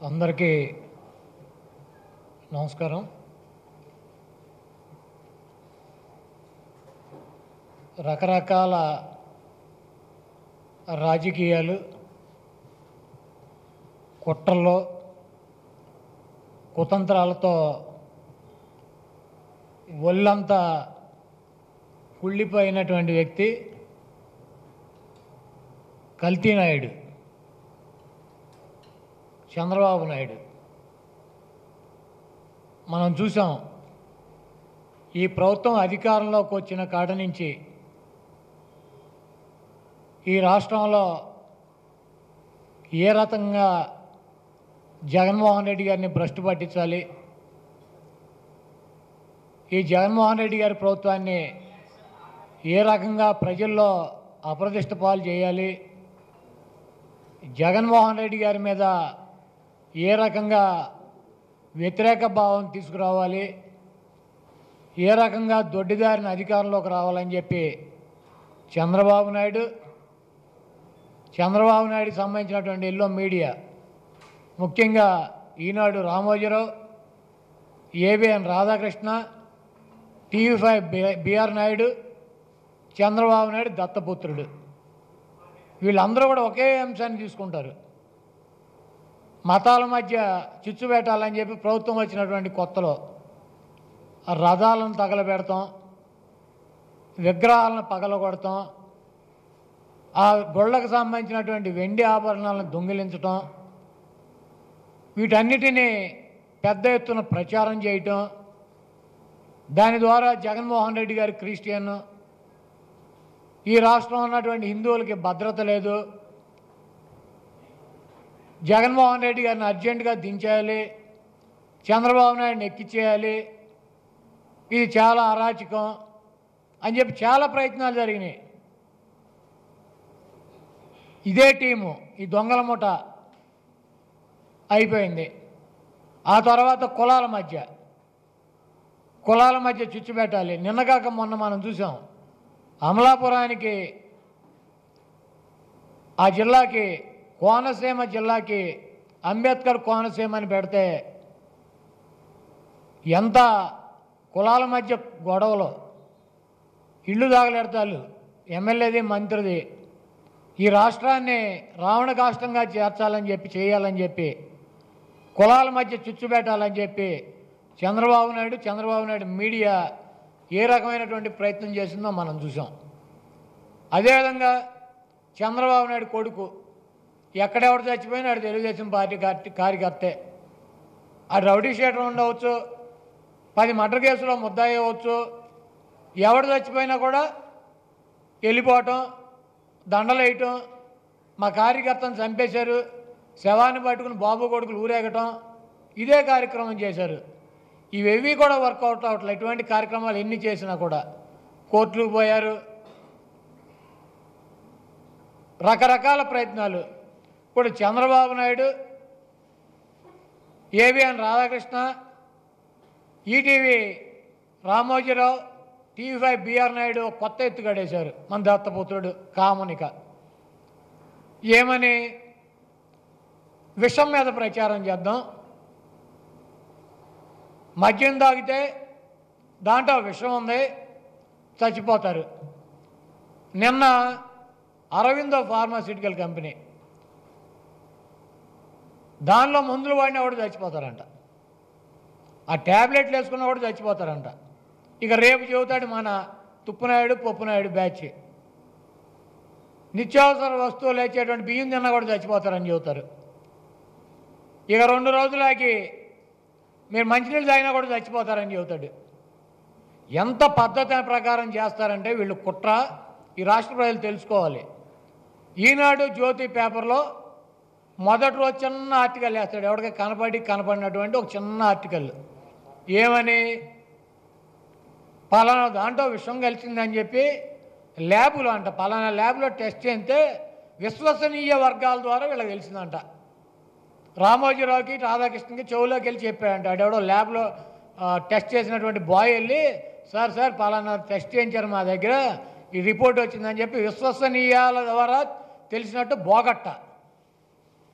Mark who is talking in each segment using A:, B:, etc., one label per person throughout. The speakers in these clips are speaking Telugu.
A: అందరికీ నమస్కారం రకరకాల రాజకీయాలు కుట్రల్లో కుతంత్రాలతో ఒళ్ళంతా కుళ్ళిపోయినటువంటి వ్యక్తి కల్తీ నాయుడు చంద్రబాబు నాయుడు మనం చూసాం ఈ ప్రభుత్వం అధికారంలోకి వచ్చిన కాడ నుంచి ఈ రాష్ట్రంలో ఏ రకంగా జగన్మోహన్ రెడ్డి గారిని భ్రష్టు పట్టించాలి ఈ జగన్మోహన్ రెడ్డి గారి ప్రభుత్వాన్ని ఏ రకంగా ప్రజల్లో అప్రదిష్ట పాలు చేయాలి జగన్మోహన్ రెడ్డి గారి మీద ఏ రకంగా వ్యతిరేక భావం తీసుకురావాలి ఏ రకంగా దొడ్డిదారిన అధికారంలోకి రావాలని చెప్పి చంద్రబాబు నాయుడు చంద్రబాబు నాయుడుకి సంబంధించినటువంటి ఎల్లో మీడియా ముఖ్యంగా Eenadu Ramoji Rao ABN Radhakrishna TV five BR Naidu Chandrababu Naidu దత్తపుత్రుడు వీళ్ళందరూ కూడా ఒకే అంశాన్ని తీసుకుంటారు మతాల మధ్య చిచ్చు పెట్టాలని చెప్పి ప్రభుత్వం వచ్చినటువంటి కొత్తలో ఆ రథాలను తగలబెడతాం విగ్రహాలను పగలగొడతాం ఆ గొళ్ళకు సంబంధించినటువంటి వెండి ఆభరణాలను దొంగిలించటం వీటన్నిటినీ పెద్ద ఎత్తున ప్రచారం చేయటం దాని ద్వారా జగన్మోహన్ రెడ్డి గారి క్రిస్టియన్ ఈ రాష్ట్రంలో ఉన్నటువంటి హిందువులకి భద్రత లేదు జగన్మోహన్ రెడ్డి గారిని అర్జెంటుగా దించేయాలి చంద్రబాబు నాయుడిని ఎక్కిచ్చేయాలి ఇది చాలా అరాచకం అని చెప్పి చాలా ప్రయత్నాలు జరిగినాయి ఇదే టీము ఈ దొంగల ముఠ అయిపోయింది ఆ తర్వాత కులాల మధ్య కులాల మధ్య చిచ్చు పెట్టాలి నిన్నగాక మొన్న మనం చూసాం అమలాపురానికి ఆ జిల్లాకి కోనసీమ జిల్లాకి అంబేద్కర్ కోనసీమ అని పెడితే ఎంత కులాల మధ్య గొడవలు ఇళ్ళు దాగలెడతాలు ఎమ్మెల్యేది మంత్రిది ఈ రాష్ట్రాన్ని రావణ కాష్టంగా చేర్చాలని చెప్పి చేయాలని చెప్పి కులాల మధ్య చిచ్చు పెట్టాలని చెప్పి చంద్రబాబు నాయుడు చంద్రబాబు నాయుడు మీడియా ఏ రకమైనటువంటి ప్రయత్నం చేసిందో మనం చూసాం అదేవిధంగా చంద్రబాబు నాయుడు కొడుకు ఎక్కడెవడు చచ్చిపోయినా ఆడు తెలుగుదేశం పార్టీ కార్య- కార్యకర్తే ఆ రౌడీ షీటర్ ఉండవచ్చు పది మర్డర్ కేసులో ముద్దాయి అవ్వచ్చు ఎవడు చచ్చిపోయినా కూడా వెళ్ళిపోవటం దండలేయటం మా కార్యకర్తను చంపేశారు శవాన్ని పట్టుకుని బాబు కొడుకులు ఊరేగటం ఇదే కార్యక్రమం చేశారు ఇవేవి కూడా వర్కౌట్ అవట్లేదు ఇటువంటి కార్యక్రమాలు ఎన్ని చేసినా కూడా కోర్టులకు పోయారు రకరకాల ప్రయత్నాలు ఇప్పుడు Chandrababu Naidu ABN Radhakrishna ETV Ramoji Rao TV five BR Naidu ఒక కొత్త ఎత్తుగడేశారు మన దత్తపుత్రుడు కామునిక ఏమని విషం మీద ప్రచారం చేద్దాం మద్యం తాగితే దాంట్లో విషం ఉంది చచ్చిపోతారు నిన్న అరవిందో ఫార్మాస్యూటికల్ కంపెనీ దానిలో మందులు వాడినా కూడా చచ్చిపోతారంట ఆ ట్యాబ్లెట్లు వేసుకున్నా కూడా చచ్చిపోతారంట ఇక రేపు చెబుతాడు మన తుప్పునాయుడు పప్పునాయుడు బ్యాచ్ నిత్యావసర వస్తువులు వేసేటువంటి బియ్యం తిన్నా కూడా చచ్చిపోతారని చెబుతారు ఇక రెండు రోజులకి మీరు మంచినీళ్ళు తాగినా కూడా చచ్చిపోతారని చెబుతాడు ఎంత పద్ధతి ప్రకారం చేస్తారంటే వీళ్ళు కుట్ర ఈ రాష్ట్ర ప్రజలు తెలుసుకోవాలి ఈనాడు జ్యోతి పేపర్లో మొదటి రోజు చిన్న ఆర్టికల్ వేస్తాడు ఎవరికి కనపడి కనపడినటువంటి ఒక చిన్న ఆర్టికల్ ఏమని పలానా దాంట్లో విషం కలిసిందని చెప్పి ల్యాబులో అంట పలానా ల్యాబ్లో టెస్ట్ చేస్తే విశ్వసనీయ వర్గాల ద్వారా వీళ్ళకి తెలిసిందంట రామోజీరావుకి రాధాకృష్ణకి చెవులోకి వెళ్ళి చెప్పాడంట ఆడెవడో ల్యాబ్లో ఆ, టెస్ట్ చేసినటువంటి బాయ్ వెళ్ళి సార్ సార్ పలానా టెస్ట్ చేయించారు మా దగ్గర ఈ రిపోర్ట్ వచ్చిందని చెప్పి విశ్వసనీయాల ద్వారా తెలిసినట్టు బోగట్ట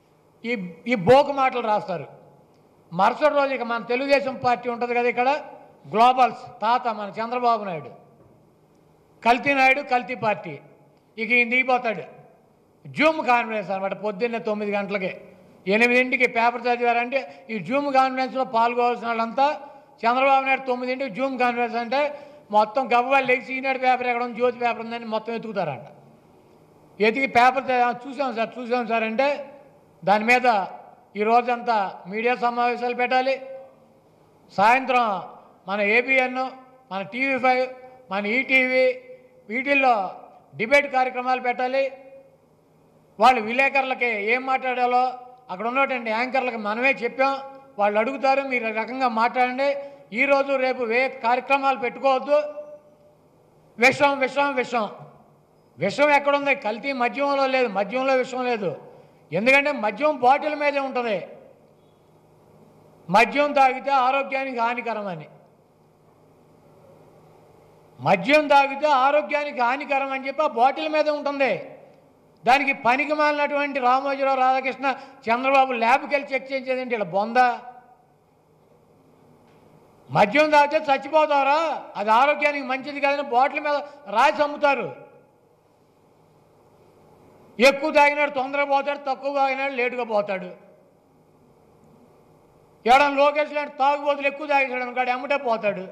A: ఈ ఈ బోకు మాటలు రాస్తారు మరుసటి రోజు ఇక మన తెలుగుదేశం పార్టీ ఉంటుంది కదా ఇక్కడ గ్లోబల్స్ తాత మన చంద్రబాబు నాయుడు కల్తీ నాయుడు కల్తీ పార్టీ ఇక ఈయన దిగిపోతాడు జూమ్ కాన్ఫరెన్స్ అనమాట పొద్దున్నే తొమ్మిది గంటలకి ఎనిమిదింటికి పేపర్ చదివారంటే ఈ జూమ్ కాన్ఫరెన్స్లో పాల్గొవాల్సిన వాళ్ళంతా చంద్రబాబు నాయుడు తొమ్మిదింటికి జూమ్ కాన్ఫరెన్స్ అంటే మొత్తం గవ్వాలి లెగ్స్ ఈనాడు పేపర్ ఎక్కడ ఉంది జ్యోతి పేపర్ ఉందని మొత్తం ఎత్తుకుతారంట ఎతికి పేపర్ చదివా- చూసాం సార్ చూసాం సార్ అంటే దాని మీద ఈ రోజంతా మీడియా సమావేశాలు పెట్టాలి సాయంత్రం మన ఏబిఎన్ మన టీవీ ఫైవ్ మన ఈటీవీ వీటిల్లో డిబేట్ కార్యక్రమాలు పెట్టాలి వాళ్ళు విలేకరులకి ఏం మాట్లాడాలో అక్కడ ఉన్నటువంటి యాంకర్లకి మనమే చెప్పాం వాళ్ళు అడుగుతారు మీరు ఈ రకంగా మాట్లాడండి ఈరోజు రేపు వే కార్యక్రమాలు పెట్టుకోవద్దు విషం విషం విషం విషం ఎక్కడుంది కల్తీ మద్యంలో లేదు మద్యంలో విషం లేదు ఎందుకంటే మద్యం బాటిల్ మీదే ఉంటుంది మద్యం తాగితే ఆరోగ్యానికి హానికరమని మద్యం తాగితే ఆరోగ్యానికి హానికరం అని చెప్పి ఆ బాటిల్ మీద ఉంటుంది దానికి పనికి మాలినటువంటి రామోజీరావు రాధాకృష్ణ చంద్రబాబు ల్యాబ్కి వెళ్ళి చెక్ చేయించేదండి ఇలా బొంద మద్యం తాగితే చచ్చిపోతారా అది ఆరోగ్యానికి మంచిది కాదని బాటిల్ మీద రాసి అమ్ముతారు ఎక్కువ తాగినాడు తొందరగా పోతాడు తక్కువ తాగినాడు లేటుగా పోతాడు ఎవడన్నా లోకేష్ లాంటి తాగుబోతులు ఎక్కువ తాగేసాడు అనుకోడు ఎమ్మటే పోతాడు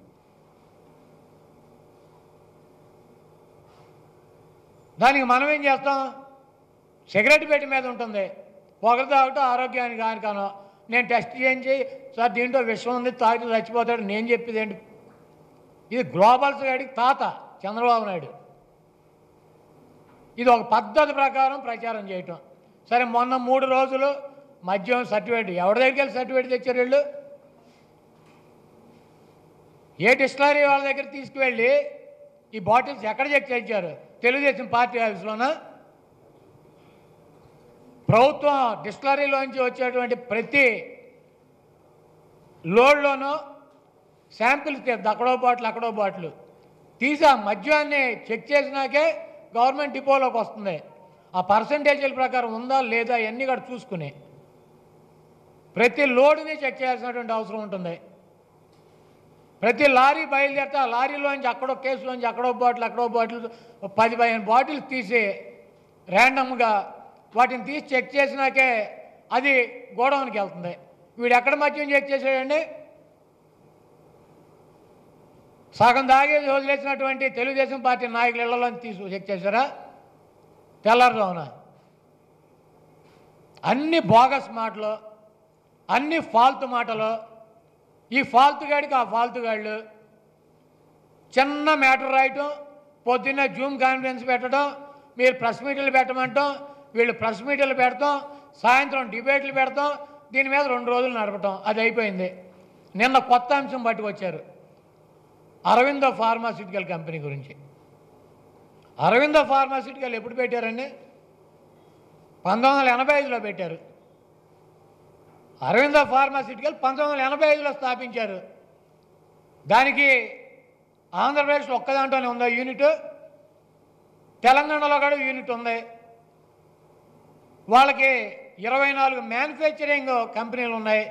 A: దానికి మనం ఏం చేస్తాం సిగరెట్ పెట్టి మీద ఉంటుంది పొగలు తాగటం ఆరోగ్యానికి హానికరం నేను టెస్ట్ చేయించి సార్ దీంట్లో విషం ఉంది తాగితే చచ్చిపోతాడు నేను చెప్పేది ఏంటి ఇది గ్లోబల్స్ గాడికి తాత చంద్రబాబు నాయుడు ఇది ఒక పద్ధతి ప్రకారం ప్రచారం చేయటం సరే మొన్న మూడు రోజులు మద్యం సర్టిఫికేట్ ఎవరి దగ్గరికి వెళ్ళి సర్టిఫికేట్ తెచ్చారు వీళ్ళు ఏ డిస్టిలరీ వాళ్ళ దగ్గర తీసుకువెళ్ళి ఈ బాటిల్స్ ఎక్కడ చెక్ చేయించారు తెలుగుదేశం పార్టీ ఆఫీస్లోనా ప్రభుత్వం డిస్టిలరీలోంచి వచ్చేటువంటి ప్రతి లోడ్లోనూ శాంపిల్స్ తీద్ది అక్కడో బాటిల్ అక్కడో బాటిల్ తీసి ఆ మద్యాన్ని చెక్ చేసినాకే గవర్నమెంట్ డిపోలోకి వస్తుంది ఆ పర్సంటేజీల ప్రకారం ఉందా లేదా ఇవన్నీ కూడా చూసుకుని ప్రతి లోడుని చెక్ చేయాల్సినటువంటి అవసరం ఉంటుంది ప్రతి లారీ బయలుదేరితే ఆ లారీలోంచి అక్కడో కేసులోంచి అక్కడో బాటిల్ అక్కడో బాటిల్ ఓ పది పదిహేను బాటిల్స్ తీసి ర్యాండమ్గా వాటిని తీసి చెక్ చేసినాకే అది గోడౌన్కి వెళ్తుంది వీడు ఎక్కడ మద్యం చెక్ చేసాడండి సగం దాగేసి వదిలేసినటువంటి తెలుగుదేశం పార్టీ నాయకుల ఇళ్లలో తీసి చెక్ చేశారా తెల్లారుజామున అన్ని బోగస్ మాటలు అన్ని ఫాల్తు మాటలు ఈ ఫాల్తు గాడికి ఆ ఫాల్తు గాళ్ళు చిన్న మ్యాటర్ రాయటం పొద్దున్న జూమ్ కాన్ఫరెన్స్ పెట్టడం మీరు ప్రెస్ మీట్లు పెట్టమంటాం వీళ్ళు ప్రెస్ మీట్లు పెడతాం సాయంత్రం డిబేట్లు పెడతాం దీని మీద రెండు రోజులు నడపటం అది అయిపోయింది నిన్న కొత్త అంశం పట్టుకొచ్చారు అరవిందో ఫార్మాస్యూటికల్ కంపెనీ గురించి అరవిందో ఫార్మాస్యూటికల్ ఎప్పుడు పెట్టారండి పంతొమ్మిది వందల ఎనభై ఐదులో పెట్టారు అరవిందో ఫార్మాస్యూటికల్ పంతొమ్మిది వందల ఎనభై ఐదులో స్థాపించారు దానికి ఆంధ్రప్రదేశ్లో ఒక్క దాంట్లోనే ఉందా యూనిట్ తెలంగాణలో కూడా యూనిట్ ఉంది వాళ్ళకి ఇరవై నాలుగు మ్యానుఫ్యాక్చరింగ్ కంపెనీలు ఉన్నాయి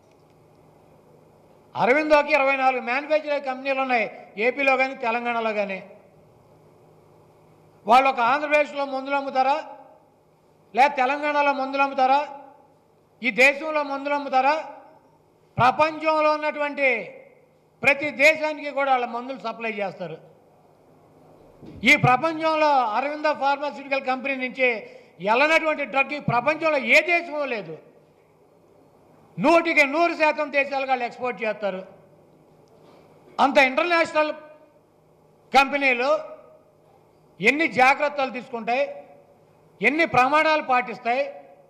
A: అరవిందోకి ఇరవై నాలుగు మ్యానుఫ్యాక్చరింగ్ కంపెనీలు ఉన్నాయి ఏపీలో కానీ తెలంగాణలో కానీ వాళ్ళు ఒక ఆంధ్రప్రదేశ్లో మందులు అమ్ముతారా లేదా తెలంగాణలో మందులు అమ్ముతారా ఈ దేశంలో మందులు అమ్ముతారా ప్రపంచంలో ఉన్నటువంటి ప్రతి దేశానికి కూడా వాళ్ళ మందులు సప్లై చేస్తారు ఈ ప్రపంచంలో అరవింద ఫార్మాస్యూటికల్ కంపెనీ నుంచి వెళ్ళనటువంటి డ్రగ్ ఈ ప్రపంచంలో ఏ దేశంలో లేదు నూటికి నూరు శాతం దేశాలు వాళ్ళు ఎక్స్పోర్ట్ చేస్తారు అంత ఇంటర్నేషనల్ కంపెనీలు ఎన్ని జాగ్రత్తలు తీసుకుంటాయి ఎన్ని ప్రమాణాలు పాటిస్తాయి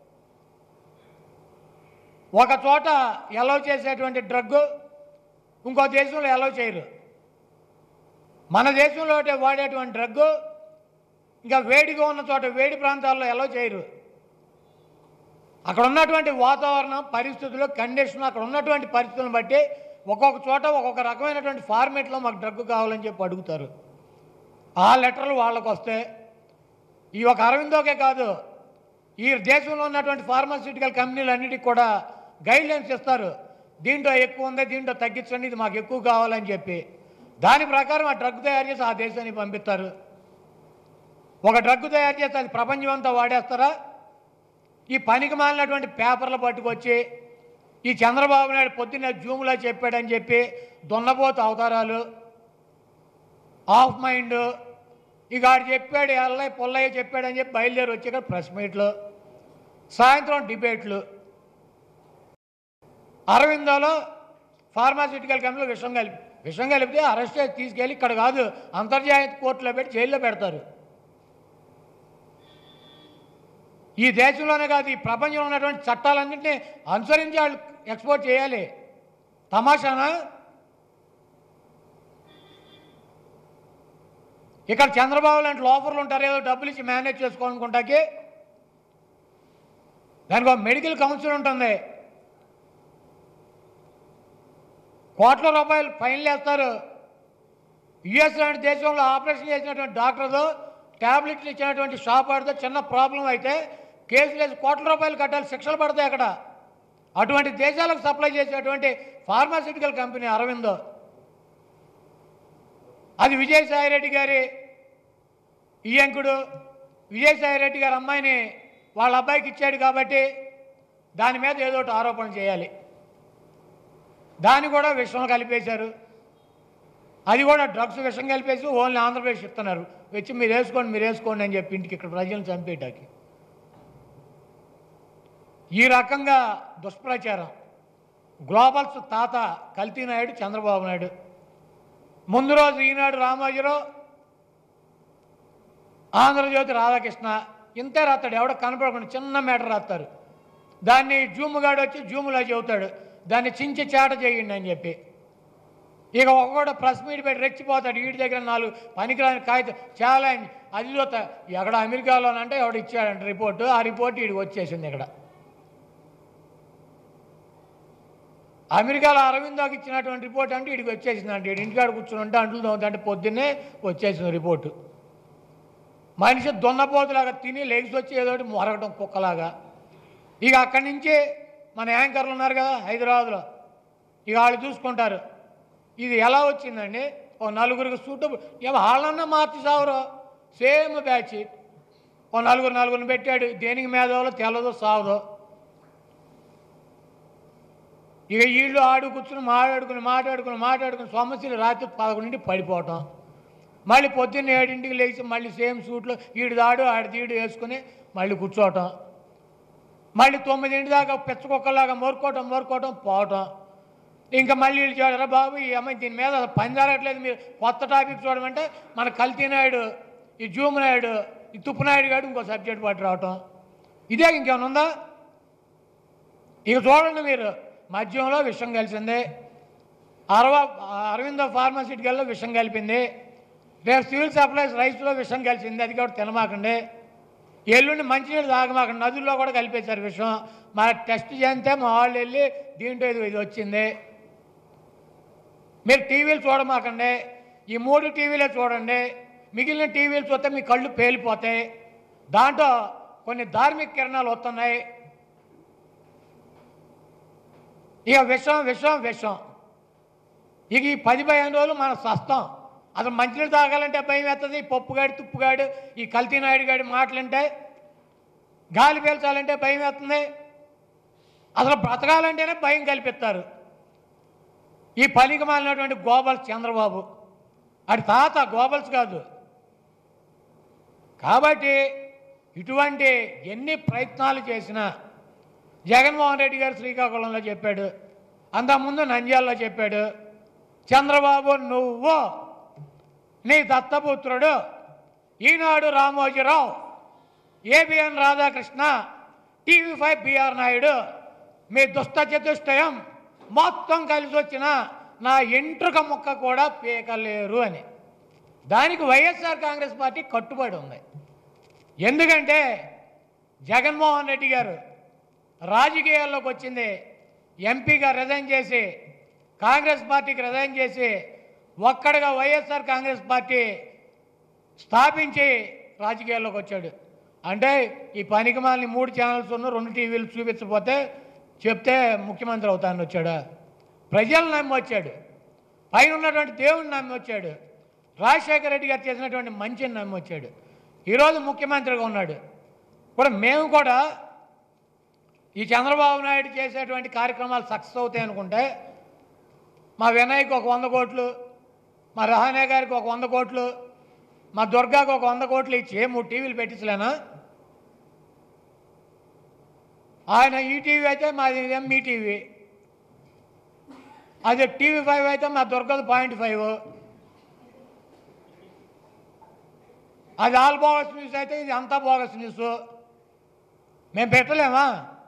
A: ఒక చోట ఎలవ్ చేసేటువంటి డ్రగ్ ఇంకో దేశంలో ఎలవ్ చేయరు మన దేశంలో వాడేటువంటి డ్రగ్ ఇంకా వేడిగా ఉన్న చోట వేడి ప్రాంతాల్లో ఎలవ్ చేయరు అక్కడ ఉన్నటువంటి వాతావరణం పరిస్థితులు కండిషన్ అక్కడ ఉన్నటువంటి పరిస్థితులను బట్టి ఒక్కొక్క చోట ఒక్కొక్క రకమైనటువంటి ఫార్మేట్లో మాకు డ్రగ్ కావాలని చెప్పి అడుగుతారు ఆ లెటర్లు వాళ్ళకు వస్తే ఈ ఒక అరవిందోకే కాదు ఈ దేశంలో ఉన్నటువంటి ఫార్మాస్యూటికల్ కంపెనీలు అన్నిటికీ కూడా గైడ్లైన్స్ ఇస్తారు దీంట్లో ఎక్కువ ఉంది దీంట్లో తగ్గించండి ఇది మాకు ఎక్కువ కావాలని చెప్పి దాని ప్రకారం ఆ డ్రగ్ తయారు చేసి ఆ దేశానికి పంపిస్తారు ఒక డ్రగ్ తయారు చేసి అది ప్రపంచం అంతా వాడేస్తారా ఈ పనికి మాలినటువంటి పేపర్లు పట్టుకొచ్చి ఈ చంద్రబాబు నాయుడు పొద్దున్న జూమ్లో చెప్పాడని చెప్పి దున్నపోతు అవతారాలు ఆఫ్ మైండ్ ఇక ఆడు చెప్పాడు ఎల్లయ్య పుల్లయ్య చెప్పాడని చెప్పి బయలుదేరి వచ్చి ఇక్కడ ప్రెస్ మీట్లు సాయంత్రం డిబేట్లు అరవిందోలో ఫార్మాస్యూటికల్ కంపెనీలో విషం కలిపి విషం కలిపితే అరెస్ట్ చేసి తీసుకెళ్ళి ఇక్కడ కాదు అంతర్జాతీయ కోర్టులో పెట్టి జైల్లో పెడతారు ఈ దేశంలోనే కాదు ఈ ప్రపంచంలో ఉన్నటువంటి చట్టాలన్నింటినీ అనుసరించి వాళ్ళు ఎక్స్పోర్ట్ చేయాలి తమాషానా ఇక్కడ చంద్రబాబు లాంటి లోఫర్లు ఉంటారు ఏదో డబ్బులు ఇచ్చి మేనేజ్ చేసుకోవాలనుకుంటాకి దానికి ఒక మెడికల్ కౌన్సిల్ ఉంటుంది కోట్ల రూపాయలు ఫైన్లు వేస్తారు యుఎస్ లాంటి దేశంలో ఆపరేషన్ చేసినటువంటి డాక్టర్తో ట్యాబ్లెట్లు ఇచ్చినటువంటి షాప్ వాడితో చిన్న ప్రాబ్లం అయితే కేసులు వేసి కోట్ల రూపాయలు కట్టాలి శిక్షలు పడతాయి అక్కడ అటువంటి దేశాలకు సప్లై చేసేటువంటి ఫార్మాస్యూటికల్ కంపెనీ అరవిందో అది విజయసాయి రెడ్డి గారి ఇయంకుడు విజయసాయి రెడ్డి గారి అమ్మాయిని వాళ్ళ అబ్బాయికి ఇచ్చాడు కాబట్టి దాని మీద ఏదో ఒకటి ఆరోపణ చేయాలి దాన్ని కూడా విషంలో కలిపేశారు అది కూడా డ్రగ్స్ విషం కలిపేసి ఓన్లీ ఆంధ్రప్రదేశ్ ఇస్తున్నారు వచ్చి మీరు వేసుకోండి మీరు వేసుకోండి అని చెప్పి ఇంటికి ఇక్కడ ప్రజలను చంపేయటానికి ఈ రకంగా దుష్ప్రచారం గ్లోబల్స్ తాత కల్తీ నాయుడు చంద్రబాబు నాయుడు ముందు రోజు ఈనాడు రామోజీరావు ఆంధ్రజ్యోతి రాధాకృష్ణ ఇంతే రాస్తాడు ఎవడ కనపడకుండా చిన్న మేటర్ రాస్తారు దాన్ని జూముగాడు వచ్చి జూములా చెబుతాడు దాన్ని చించి చేట చేయండి అని చెప్పి ఇక ఒక్కొక్కడు ప్రెస్ మీట్ పెట్టి రెచ్చిపోతాడు వీడి దగ్గర నాలుగు పనికిరాని కాగితం ఛాలెంజ్ అది చూత ఎక్కడ అమెరికాలోనంటే ఎవడు ఇచ్చాడంట రిపోర్టు ఆ రిపోర్ట్ వీడికి వచ్చేసింది ఇక్కడ అమెరికాలో అరవిందోకి ఇచ్చినటువంటి రిపోర్ట్ అంటే వీడికి వచ్చేసింది అంటే వీడి ఇంటికాడ కూర్చుని ఉంటే అంటులు తోముతుంటే పొద్దున్నే వచ్చేసింది రిపోర్టు మనిషి దున్నపోతులాగా తిని లెగ్స్ వచ్చి ఏదో ఒకటి మొరగటం కుక్కలాగా ఇక అక్కడి నుంచి మన యాంకర్లు ఉన్నారు కదా హైదరాబాద్లో ఇక వాళ్ళు చూసుకుంటారు ఇది ఎలా వచ్చిందండి ఓ నలుగురికి సూట్ ఏమో వాళ్ళన్నా మార్చి సావరు సేమ్ బ్యాచ్ ఓ నలుగురు నలుగురిని పెట్టాడు దేనికి మేధావులో తెల్లదో సావదో ఇక వీళ్ళు ఆడు కూర్చుని మాట్లాడుకుని మాట్లాడుకుని మాట్లాడుకుని సమస్యలు రాత్రి పదకొండింటి పడిపోవటం మళ్ళీ పొద్దున్న ఏడింటికి లేచి మళ్ళీ సేమ్ సూట్లో ఈడు దాడు ఆడి తీడు వేసుకుని మళ్ళీ కూర్చోవటం మళ్ళీ తొమ్మిదింటి దాకా పిచ్చకొక్కలాగా మోరుకోవటం మోరుకోవటం పోవటం ఇంకా మళ్ళీ వీళ్ళు చూడరా బాబు ఈ అమ్మాయి దీని మీద పని జరగట్లేదు మీరు కొత్త టాపిక్ చూడమంటే మన కల్తీ నాయుడు ఈ జూమ్ నాయుడు ఈ తుప్పు నాయుడు గారు ఇంకో సబ్జెక్ట్ పట్టి రావటం ఇదే ఇంకేమైనా ఉందా ఇక చూడండి మీరు మద్యంలో విషం కలిసింది అరవ అరవిందో ఫార్మాసిటికల్లో విషం కలిపింది రేపు సివిల్ సప్లైస్ రైస్లో విషం కలిసింది అది కూడా తినమాకండి ఎల్లుండి మంచినీళ్ళు తాగమాకండి నదుల్లో కూడా కలిపేశారు విషం మా టెస్ట్ చేస్తే మా వాళ్ళు వెళ్ళి దీంట్లో ఇది ఇది వచ్చింది మీరు టీవీలు చూడమాకండి ఈ మూడు టీవీలే చూడండి మిగిలిన టీవీలు చూస్తే మీ కళ్ళు పేలిపోతాయి దాంట్లో కొన్ని ధార్మిక కిరణాలు వస్తున్నాయి ఇక విషం విషం విషం ఇక ఈ పది పదిహేను రోజులు మనం సస్తాం అసలు మంచినీళ్ళు తాగాలంటే భయం వేస్తుంది ఈ పప్పుగాడి తుప్పుగాడు ఈ కల్తీ నాయుడు గాడి మాటలంటే గాలి పీల్చాలంటే భయం వేస్తుంది అసలు బ్రతకాలంటేనే భయం కల్పిస్తారు ఈ పనికి మాలినటువంటి గోబల్స్ చంద్రబాబు అడి తాత గోబల్స్ కాదు కాబట్టి ఇటువంటి ఎన్ని ప్రయత్నాలు చేసినా జగన్మోహన్ రెడ్డి గారు శ్రీకాకుళంలో చెప్పాడు అంతకుముందు నంద్యాలలో చెప్పాడు చంద్రబాబు నువ్వు నీ దత్తపుత్రుడు Eenadu Ramoji Rao ABN Radhakrishna TV five BR Naidu మీ దుష్ట చతుష్టయం మొత్తం కలిసి వచ్చిన నా ఎంట్రుక ముక్క కూడా పీకలేరు అని దానికి వైఎస్ఆర్ కాంగ్రెస్ పార్టీ కట్టుబడి ఉంది ఎందుకంటే జగన్మోహన్ రెడ్డి గారు రాజకీయాల్లోకి వచ్చింది ఎంపీగా రిజైన్ చేసి కాంగ్రెస్ పార్టీకి రిజైన్ చేసి ఒక్కడిగా వైఎస్ఆర్ కాంగ్రెస్ పార్టీ స్థాపించి రాజకీయాల్లోకి వచ్చాడు అంటే ఈ పనికిమాలని మూడు ఛానల్స్ ఉన్న రెండు టీవీలు చూపించకపోతే చెప్తే ముఖ్యమంత్రి అవుతానని వచ్చాడా ప్రజలు నమ్మి వచ్చాడు పైన ఉన్నటువంటి దేవుడిని నమ్మి వచ్చాడు రాజశేఖర రెడ్డి గారు చేసినటువంటి మంచిని నమ్మి వచ్చాడు ఈరోజు ముఖ్యమంత్రిగా ఉన్నాడు కూడా మేము కూడా ఈ చంద్రబాబు నాయుడు చేసేటువంటి కార్యక్రమాలు సక్సెస్ అవుతాయి అనుకుంటే మా వినయ్కి ఒక వంద కోట్లు మా రహానే గారికి ఒక వంద కోట్లు మా దుర్గాకు ఒక వంద కోట్లు ఇచ్చి ఏ మూడు టీవీలు పెట్టించలేనా ఆయన ఈ టీవీ అయితే మాది ఇదేం మీ టీవీ అదే టీవీ ఫైవ్ అయితే మా దుర్గది పాయింట్ ఫైవ్ అది ఆల్ బోగస్ న్యూస్ అయితే ఇది అంతా బోగస్ న్యూస్ మేము పెట్టలేమా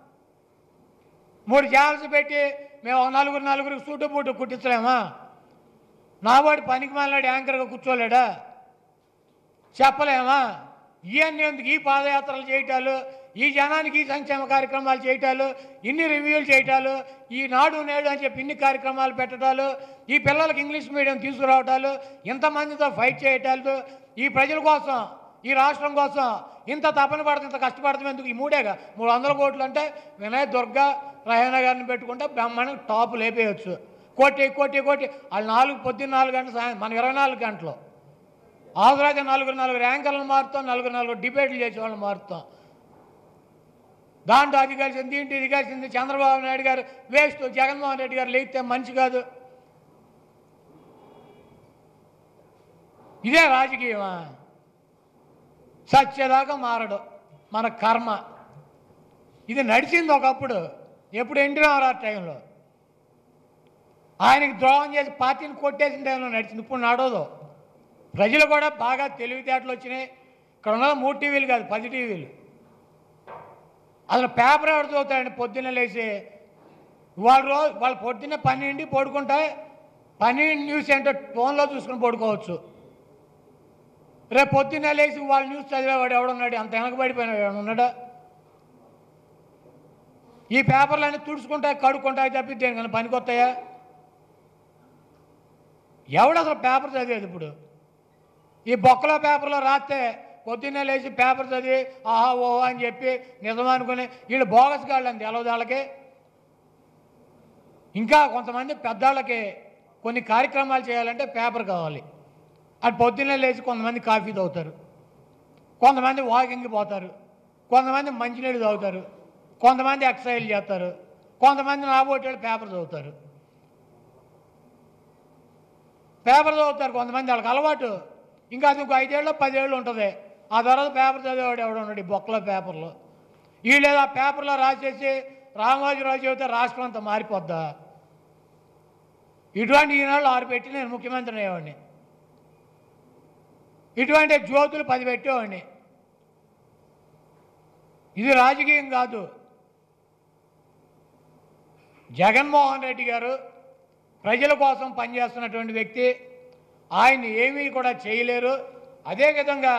A: మూడు ఛానల్స్ పెట్టి మేము ఒక నలుగురు నలుగురికి సూటు బూటు కుట్టించలేమా నావాడి పనికి మాలాడు యాంకర్గా కూర్చోలేడా చెప్పలేమా ఇవన్నీ ఎందుకు ఈ పాదయాత్రలు చేయటాలు ఈ జనానికి ఈ సంక్షేమ కార్యక్రమాలు చేయటాలు ఇన్ని రివ్యూలు చేయటాలు ఈ నాడు నేడు అని చెప్పి ఇన్ని కార్యక్రమాలు పెట్టడాలు ఈ పిల్లలకి ఇంగ్లీష్ మీడియం తీసుకురావటాలు ఇంతమందితో ఫైట్ చేయటాలు ఈ ప్రజల కోసం ఈ రాష్ట్రం కోసం ఇంత తపన పడుతుంది ఇంత కష్టపడుతుంది ఎందుకు ఈ మూడేగా మూడు వందల కోట్లు అంటే వినయ్ దుర్గా రహేనా గారిని పెట్టుకుంటే బ్రహ్మాండం టాప్ లేపేయచ్చు కోటి కోటి కోటి వాళ్ళు నాలుగు పొద్దున్న నాలుగు గంటలు సాయం మన ఇరవై నాలుగు గంటలు అవసరమైతే నలుగురు నలుగురు యాంకర్లను మారుతాం నలుగురు నలుగురు డిబేట్లు చేసే వాళ్ళని మారుతాం దాంట్లో అది కలిసింది దీంట్లో ఇది కలిసింది చంద్రబాబు నాయుడు గారు వేస్ట్ జగన్మోహన్ రెడ్డి గారు లేకపోతే మంచి కాదు ఇదే రాజకీయమా సత్యదాకా మారడు మన కర్మ ఇది నడిచింది ఒకప్పుడు ఎప్పుడు ఎన్టీ రామారావు టైంలో ఆయనకి ద్రోహం చేసి పార్టీని కొట్టేసిన టైంలో నడిచింది ఇప్పుడు నడవదు ప్రజలు కూడా బాగా తెలివితేటలు వచ్చినాయి ఇక్కడ ఉన్నది మూడు టీవీలు కాదు పది టీవీలు అసలు పేపర్ ఎవరు చదువుతాడండి పొద్దున్నే లేచి వాళ్ళ రోజు వాళ్ళు పొద్దున్నే పన్నెండు పడుకుంటే పన్నెండు న్యూస్ ఏంటో ఫోన్లో చూసుకుని పడుకోవచ్చు రేపు పొద్దున్నే లేచి వాళ్ళ న్యూస్ చదివేవాడు ఎవడున్నాడు అంత వెనకబడిపోయిన వాడు ఉన్నాడా ఈ పేపర్లన్నీ తుడుచుకుంటాయి కడుక్కుంటాయి తప్పి దేనికన్నా పనికొస్తాయా ఎవడు అసలు పేపర్ చదివేది ఇప్పుడు ఈ బొక్కలో పేపర్లో రాస్తే పొద్దున్నే లేచి పేపర్ చదివి ఆహా ఓహో అని చెప్పి నిజం అనుకుని వీళ్ళు బోగస్ గాళ్ళు అండి ఎలవదాళ్ళకి ఇంకా కొంతమంది పెద్దాళ్ళకి కొన్ని కార్యక్రమాలు చేయాలంటే పేపర్ కావాలి అది పొద్దున్నే లేచి కొంతమంది కాఫీ తాగుతారు కొంతమంది వాకింగ్కి పోతారు కొంతమంది మంచినీళ్ళు తాగుతారు కొంతమంది ఎక్సర్సైజ్ చేస్తారు కొంతమంది నాబోటేళ్ళు పేపర్ చదువుతారు పేపర్ చదువుతారు కొంతమంది వాళ్ళకి అలవాటు ఇంకా అది ఇంకో ఐదేళ్ళు పదేళ్ళు ఉంటుంది ఆ తర్వాత పేపర్ చదివేవాడు ఎవడు ఉన్నాడు ఈ బొక్కలో పేపర్లో వీళ్ళు ఏదో ఆ పేపర్లో రాసేసి రామోజీరావు చెబితే రాష్ట్రం అంతా మారిపోద్దా ఇటువంటి ఈనాళ్ళు ఆరు పెట్టి నేను ముఖ్యమంత్రి అయ్యేవాడిని ఇటువంటి జ్యోతులు పది పెట్టేవాడిని ఇది రాజకీయం కాదు జగన్మోహన్ రెడ్డి గారు ప్రజల కోసం పనిచేస్తున్నటువంటి వ్యక్తి ఆయన ఏమీ కూడా చేయలేరు అదేవిధంగా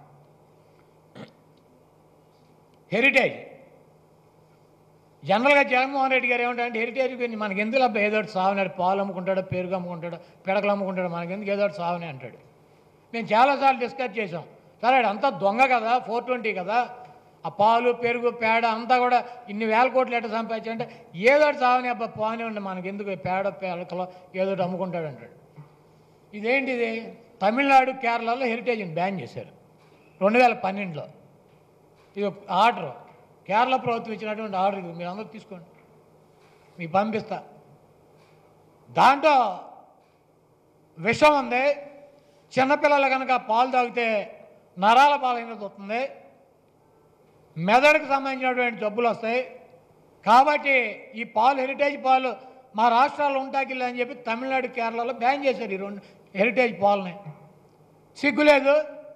A: హెరిటేజ్ జనరల్గా జగన్మోహన్ రెడ్డి గారు ఏమంటారంటే హెరిటేజ్ గురించి మనకి ఎందుకు అబ్బాయి ఏదో ఒకటి సావనాడు పాలు అమ్ముకుంటాడు పెరుగు అమ్ముకుంటాడు పిడకలు అమ్ముకుంటాడు మనకి ఎందుకు ఏదో ఒకటి సావనే అంటాడు మేము చాలాసార్లు డిస్కస్ చేసాం సరే ఆడు అంతా దొంగ కదా ఫోర్ ట్వంటీ కదా ఆ పాలు పెరుగు పేడ అంతా కూడా ఇన్ని వేల కోట్లు ఎట్ట సంపాదించాలంటే ఏదో ఒకటి సావని అబ్బా పోనీ ఉండి మనకి ఎందుకు పేడ పేడకలో ఏదో ఒకటి అమ్ముకుంటాడు అంటాడు ఇదేంటిది తమిళనాడు కేరళలో హెరిటేజ్ని బ్యాన్ చేశారు రెండు వేల పన్నెండులో ఇది ఒక ఆర్డర్ కేరళ ప్రభుత్వం ఇచ్చినటువంటి ఆర్డర్ ఇది మీరు అందరూ తీసుకోండి మీకు పంపిస్తా దాంట్లో విషం ఉంది చిన్నపిల్లలు కనుక పాలు తాగితే నరాల పాలైనది వస్తుంది మెదడుకు సంబంధించినటువంటి జబ్బులు వస్తాయి కాబట్టి ఈ పాలు హెరిటేజ్ పాలు మా రాష్ట్రాల్లో ఉంటాకిల్లు అని చెప్పి తమిళనాడు కేరళలో బ్యాన్ చేశారు ఈ రెండు హెరిటేజ్ పాలని సిగ్గులేదు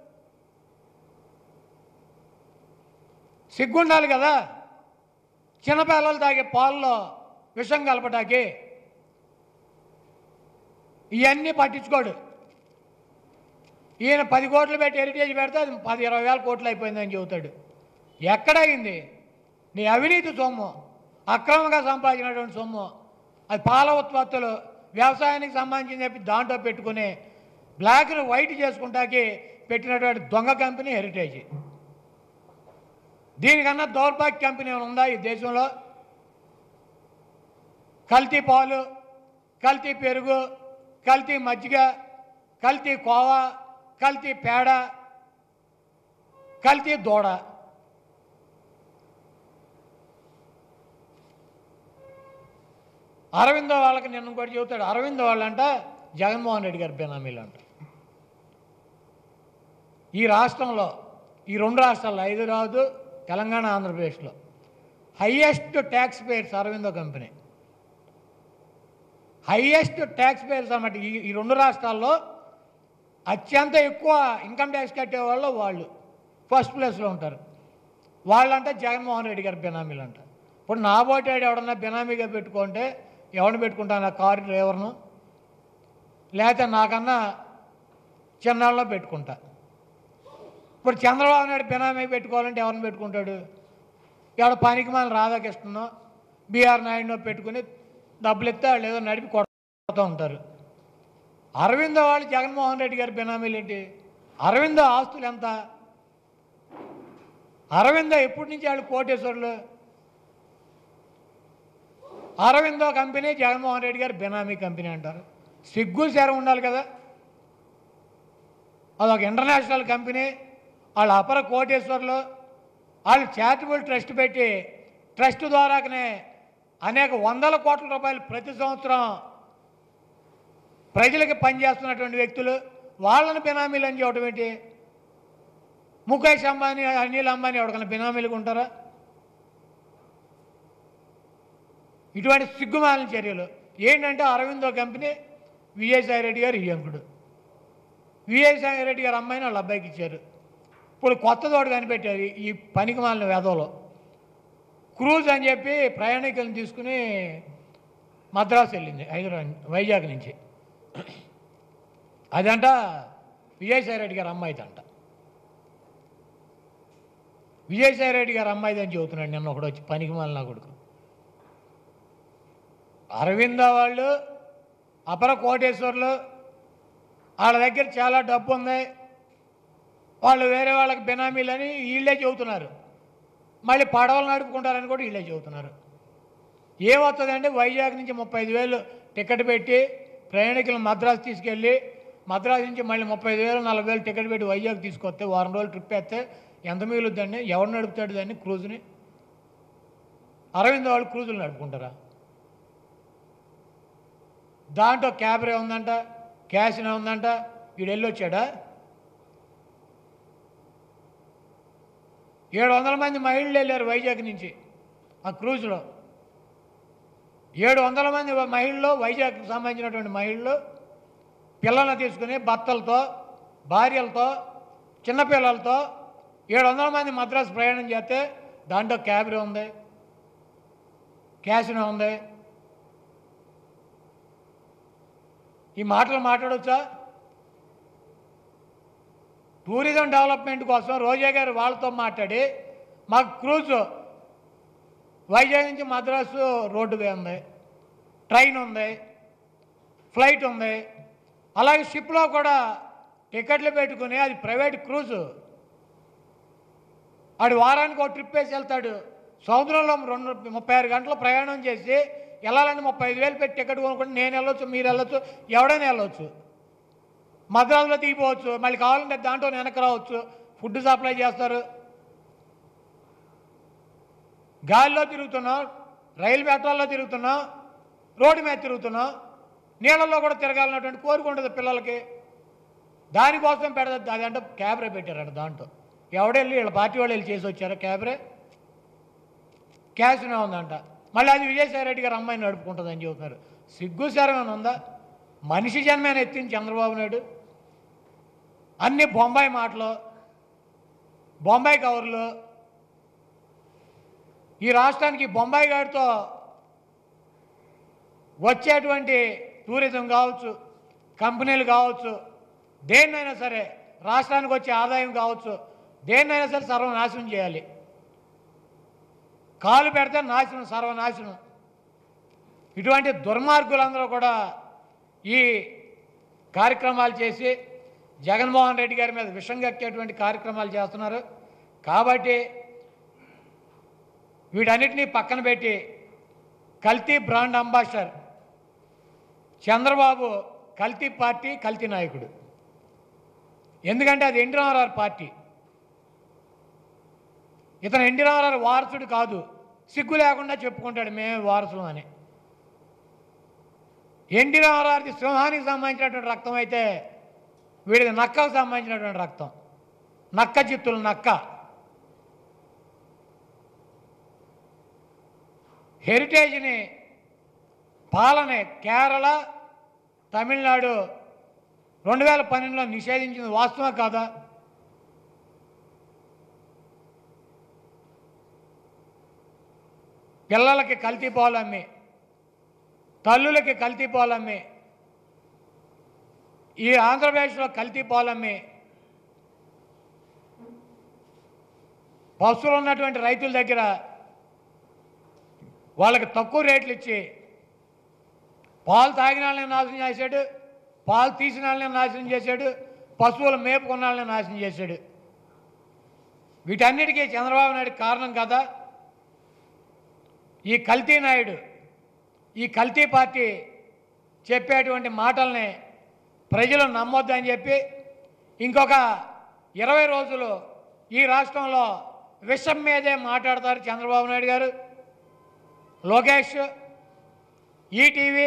A: సిగ్గుండాలి కదా చిన్నపిల్లలు తాగే పాలలో విషం కలపటానికి ఇవన్నీ పట్టించుకోడు ఈయన పది కోట్లు పెట్టి హెరిటేజ్ పెడితే అది పది ఇరవై వేల కోట్లు అయిపోయిందని చెబుతాడు ఎక్కడైంది నీ అవినీతి సొమ్ము అక్రమంగా సంపాదించినటువంటి సొమ్ము అది పాల ఉత్పత్తులు వ్యవసాయానికి సంబంధించి చెప్పి దాంట్లో పెట్టుకుని బ్లాక్ను వైట్ చేసుకుంటాకి పెట్టినటువంటి దొంగ కంపెనీ హెరిటేజ్ దీనికన్నా దౌర్భాగ్య కంపెనీ ఏమైనా ఉందా ఈ దేశంలో కల్తీ పాలు కల్తీ పెరుగు కల్తీ మజ్జిగ కల్తీ కోవా కల్తీ పేడ కల్తీ దూడ అరవిందో వాళ్ళకి నిన్న కూడా చెబుతాడు అరవిందో వాళ్ళంట జగన్మోహన్ రెడ్డి గారి బెనామీలు అంట ఈ రాష్ట్రంలో ఈ రెండు రాష్ట్రాల్లో హైదరాబాదు తెలంగాణ ఆంధ్రప్రదేశ్లో highest tax payers Aurobindo company highest tax payers అన్నమాట ఈ ఈ రెండు రాష్ట్రాల్లో అత్యంత ఎక్కువ ఇన్కమ్ ట్యాక్స్ కట్టే వాళ్ళు వాళ్ళు ఫస్ట్ ప్లేస్లో ఉంటారు వాళ్ళంటే జగన్మోహన్ రెడ్డి గారి బెనామీలు అంట ఇప్పుడు నా బోటాడు ఎవడన్నా బెనామీగా పెట్టుకుంటే ఎవరిని పెట్టుకుంటాను ఆ కారు డ్రైవర్ను లేకపోతే నాకన్నా చిన్నాళ్ళలో పెట్టుకుంటా ఇప్పుడు చంద్రబాబు నాయుడు బినామీ పెట్టుకోవాలంటే ఎవరిని పెట్టుకుంటాడు ఎవడ పనికి మన రాధాకృష్ణనో బీఆర్ నాయుడునో పెట్టుకుని డబ్బులు ఇస్తే వాళ్ళు ఏదో నడిపి కొడుతూ ఉంటారు అరవిందో వాళ్ళు జగన్మోహన్ రెడ్డి గారి బినామీలు ఏంటి అరవిందో ఆస్తులు ఎంత అరవిందో ఎప్పటి నుంచి వాళ్ళు కోటేశ్వరులు అరవిందో కంపెనీ జగన్మోహన్ రెడ్డి గారి బినామీ కంపెనీ అంటారు సిగ్గు శరం ఉండాలి కదా అదొక ఇంటర్నేషనల్ కంపెనీ వాళ్ళ అపర కోటేశ్వర్లు వాళ్ళు చారిటబుల్ ట్రస్ట్ పెట్టి ట్రస్ట్ ద్వారానే అనేక వందల కోట్ల రూపాయలు ప్రతి సంవత్సరం ప్రజలకి పనిచేస్తున్నటువంటి వ్యక్తులు వాళ్ళని బినామీలు అని చెప్పడం ఏంటి ముఖేష్ అంబానీ అనిల్ అంబానీ ఎవరికైనా బినామీలుగా ఉంటారా ఇటువంటి సిగ్గుమాలిన చర్యలు ఏంటంటే అరవిందో కంపెనీ విజయసాయి రెడ్డి గారు ఇయ్యంకుడు విజయసాయి రెడ్డి గారు అమ్మాయిని వాళ్ళ అబ్బాయికి ఇచ్చారు ఇప్పుడు కొత్త తోడు కనిపెట్టారు ఈ పనికి మాలిన వేదవలో క్రూజ్ అని చెప్పి ప్రయాణికులను తీసుకుని మద్రాసు వెళ్ళింది హైదరాబాద్ వైజాగ్ నుంచి అదంట విజయసాయి రెడ్డి గారు అమ్మాయిదంట విజయసాయి రెడ్డి గారు అమ్మాయిది అని చెబుతున్నాడు నిన్న ఒకడు వచ్చి పనికి మాలిన కొడుకు అరవింద వాళ్ళు అపర కోటేశ్వర్లు వాళ్ళ దగ్గర చాలా డబ్బు ఉంది వాళ్ళు వేరే వాళ్ళకి బినామీలని వీళ్ళే చెబుతున్నారు మళ్ళీ పడవలు నడుపుకుంటారని కూడా వీళ్ళే చెబుతున్నారు ఏమవుతుందంటే వైజాగ్ నుంచి ముప్పై ఐదు వేలు టికెట్ పెట్టి ప్రయాణికులు మద్రాసు తీసుకెళ్ళి మద్రాసు నుంచి మళ్ళీ ముప్పై ఐదు వేలు నలభై వేలు టికెట్ పెట్టి వైజాగ్ తీసుకొస్తే వారం రోజులు ట్రిప్ వేస్తే ఎంత మిగులుద్దండి ఎవరు నడుపుతాడు దాన్ని క్రూజ్ని అరవింద్ వాళ్ళు క్రూజులు నడుపుకుంటారా దాంట్లో క్యాబ్రే ఉందంట క్యాసినా ఉందంట వీడు వెళ్ళొచ్చాడా ఏడు వందల మంది మహిళలు వెళ్ళారు వైజాగ్ నుంచి ఆ క్రూజ్లో ఏడు వందల మంది మహిళలు వైజాగ్కి సంబంధించినటువంటి మహిళలు పిల్లల్ని తీసుకుని భర్తలతో భార్యలతో చిన్నపిల్లలతో ఏడు వందల మంది మద్రాసు ప్రయాణం చేస్తే దాంట్లో క్యాబ్రీ ఉంది క్యాసినో ఉంది ఈ మాటలు మాట్లాడవచ్చా టూరిజం డెవలప్మెంట్ కోసం రోజా గారు వాళ్ళతో మాట్లాడి మాకు క్రూజ్ వైజాగ్ నుంచి మద్రాసు రోడ్డుగా ఉంది ట్రైన్ ఉంది ఫ్లైట్ ఉంది అలాగే షిప్లో కూడా టికెట్లు పెట్టుకుని అది ప్రైవేట్ క్రూజు ఆడు వారానికి ఒక ట్రిప్ వేసి వెళ్తాడు సముద్రంలో రెండు ముప్పై ఆరు గంటలు ప్రయాణం చేసి వెళ్ళాలని ముప్పై ఐదు వేలు పెట్టి టికెట్ కొనుక్కుంటే నేను వెళ్ళొచ్చు మీరు వెళ్ళొచ్చు ఎవడైనా వెళ్ళొచ్చు మద్రాసులో దిగిపోవచ్చు మళ్ళీ కావాలంటే దాంట్లో వెనక్కి రావచ్చు ఫుడ్ సప్లై చేస్తారు గాలిలో తిరుగుతున్నాం రైలు పెట్టాల్లో తిరుగుతున్నాం రోడ్డు మీద తిరుగుతున్నాం నీళ్ళల్లో కూడా తిరగాలన్నటువంటి కోరిక ఉంటుంది పిల్లలకి దానికోసం పెడతా అదంటే క్యాబ్రే పెట్టారంట దాంట్లో ఎవడెళ్ళి వీళ్ళ పార్టీ వాళ్ళు వెళ్ళి చేసి వచ్చారు క్యాబ్రే క్యాష్నే ఉందంట మళ్ళీ అది విజయసాయి రెడ్డి గారు అమ్మాయిని నడుపుకుంటుందని చెబుతున్నారు సిగ్గు శరమేమైనా ఉందా మనిషి జన్మేన ఎత్తింది చంద్రబాబు నాయుడు అన్ని బొంబాయి మాటలు బొంబాయి కవర్లు ఈ రాష్ట్రానికి బొంబాయి గాడితో వచ్చేటువంటి టూరిజం కావచ్చు కంపెనీలు కావచ్చు దేన్నైనా సరే రాష్ట్రానికి వచ్చే ఆదాయం కావచ్చు దేన్నైనా సరే సర్వనాశనం చేయాలి కాలు పెడితే నాశనం సర్వనాశనం ఇటువంటి దుర్మార్గులందరూ కూడా ఈ కార్యక్రమాలు చేసి జగన్మోహన్ రెడ్డి గారి మీద విషం కక్కేటువంటి కార్యక్రమాలు చేస్తున్నారు కాబట్టి వీటన్నిటినీ పక్కన పెట్టి కల్తీ బ్రాండ్ అంబాసిడర్ చంద్రబాబు కల్తీ పార్టీ కల్తీ నాయకుడు ఎందుకంటే అది ఎన్టీ రామారావు పార్టీ ఇతను ఎన్టీ రామారావు వారసుడు కాదు సిగ్గు లేకుండా చెప్పుకుంటాడు మేమే వారసులం అని ఎన్టీ రామారావుకి సింహానికి సంబంధించినటువంటి రక్తం అయితే వీడికి నక్కకు సంబంధించినటువంటి రక్తం నక్క చిత్తులు నక్క హెరిటేజ్ని పాలన కేరళ తమిళనాడు రెండు వేల పన్నెండులో నిషేధించింది వాస్తవం కాదా పిల్లలకి కల్తీ పాలు అమ్మి తల్లులకి కల్తీ పాలు అమ్మి ఈ ఆంధ్రప్రదేశ్లో కల్తీ పాలు అమ్మి పశువులు ఉన్నటువంటి రైతుల దగ్గర వాళ్ళకి తక్కువ రేట్లు ఇచ్చి పాలు తాగిన వాళ్ళని నాశనం చేశాడు పాలు తీసిన వాళ్ళని నాశనం చేశాడు పశువులు మేపుకున్న వాళ్ళని నాశనం చేశాడు వీటన్నిటికీ చంద్రబాబు నాయుడు కారణం కదా ఈ కల్తీ నాయుడు ఈ కల్తీ పార్టీ చెప్పేటువంటి మాటల్ని ప్రజలు నమ్మొద్దని చెప్పి ఇంకొక ఇరవై రోజులు ఈ రాష్ట్రంలో విషం మీదే మాట్లాడతారు చంద్రబాబు నాయుడు గారు Lokesh ETV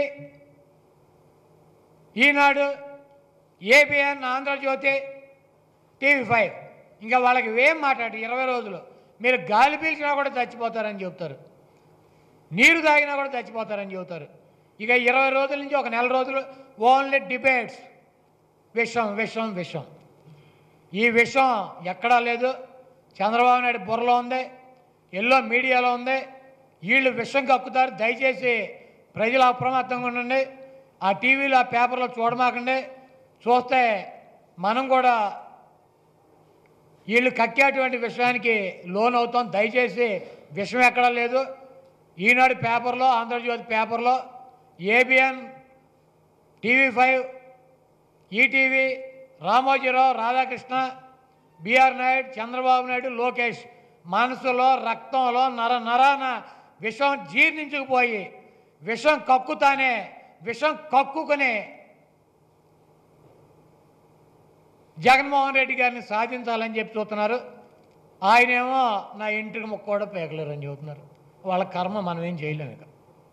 A: Eenadu ABN Andhra Jyothy TV five ఇంకా వాళ్ళకి ఏం మాట్లాడు ఇరవై రోజులు మీరు గాలి పీల్చినా కూడా చచ్చిపోతారని చెప్తారు నీరు తాగినా కూడా చచ్చిపోతారని చెబుతారు ఇక ఇరవై రోజుల నుంచి ఒక నెల రోజులు ఓన్లీ డిబేట్స్ విషం విషం విషం ఈ విషం ఎక్కడా లేదు చంద్రబాబు నాయుడు బుర్రలో ఉంది ఎల్లో మీడియాలో ఉంది వీళ్ళు విషం కక్కుతారు దయచేసి ప్రజలు అప్రమత్తంగా ఉండండి ఆ టీవీలో ఆ పేపర్లో చూడమాకండి చూస్తే మనం కూడా వీళ్ళు కక్కేటువంటి విషయానికి లోన్ అవుతాం దయచేసి విషయం ఎక్కడా లేదు ఈనాడు పేపర్లో ఆంధ్రజ్యోతి పేపర్లో ABN TV five ETV Ramoji Rao Radhakrishna BR Naidu Chandrababu Naidu Lokesh మనసులో రక్తంలో నర నరాన విషం జీర్ణించుకుపోయి విషం కక్కుతానే విషం కక్కుకుని జగన్మోహన్ రెడ్డి గారిని సాధించాలని చెప్పి చూస్తున్నారు ఆయనేమో నా ఇంటికి ముక్క కూడా పేకలేరు అని చెబుతున్నారు వాళ్ళ కర్మ మనం ఏం చేయలేము ఇక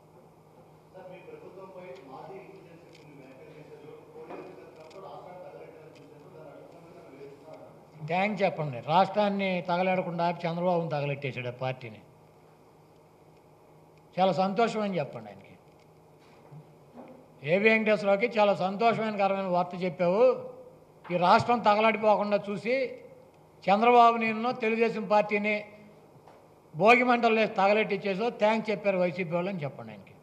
A: థ్యాంక్ చెప్పండి రాష్ట్రాన్ని తగలెడకుండా ఆపి చంద్రబాబుని తగలెట్టేశాడు ఆ పార్టీని చాలా సంతోషం అని చెప్పండి ఆయనకి ఏ వెంకటేశ్వరరావుకి చాలా సంతోషమైన కరమైన వార్త చెప్పావు ఈ రాష్ట్రం తగలడిపోకుండా చూసి చంద్రబాబు నిన్ను తెలుగుదేశం పార్టీని భోగి మంటలు వేసి తగలెట్టిచ్చేసో థ్యాంక్స్ చెప్పారు వైసీపీ వాళ్ళు అని చెప్పండి ఆయనకి